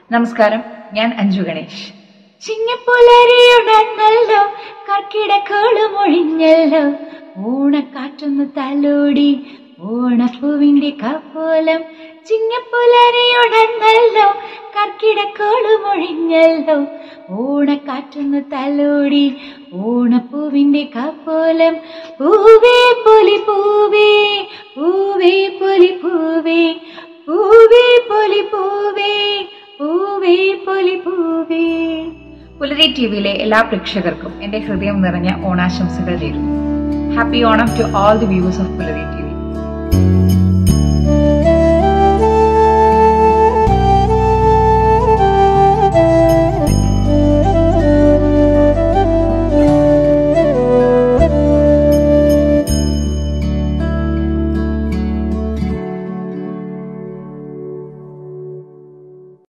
നമസ്കാരം ഞാൻ അഞ്ജു ഗണേഷ് ചിങ്ങപ്പുലരിയുണർന്നല്ലോ കർക്കിടക്കോളുമൊഴിഞ്ഞല്ലോ ഓണക്കാറ്റൊന്ന് തലോടി ഓണപ്പൂവിന്റെ കപ്പോലം ചിങ്ങപ്പുലരിയുണർന്നല്ലോ കർക്കിടക്കോളുമൊഴിഞ്ഞല്ലോ ഓണക്കാറ്റൊന്ന് തലോടി ഓണപ്പൂവിന്റെ കപ്പോലം പൂവേ പൊലി പൂവേ പൂവേ പൊലി പൂവേ പൂവേ പൊലി പൂവേ പൂവേ പൊലി പൂവേ പുലരി ടി വിയിലെ എല്ലാ പ്രേക്ഷകർക്കും എന്റെ ഹൃദയം നിറഞ്ഞ ഓണാശംസകൾ നേരുന്നു happy Onam to all the viewers of Pulari T V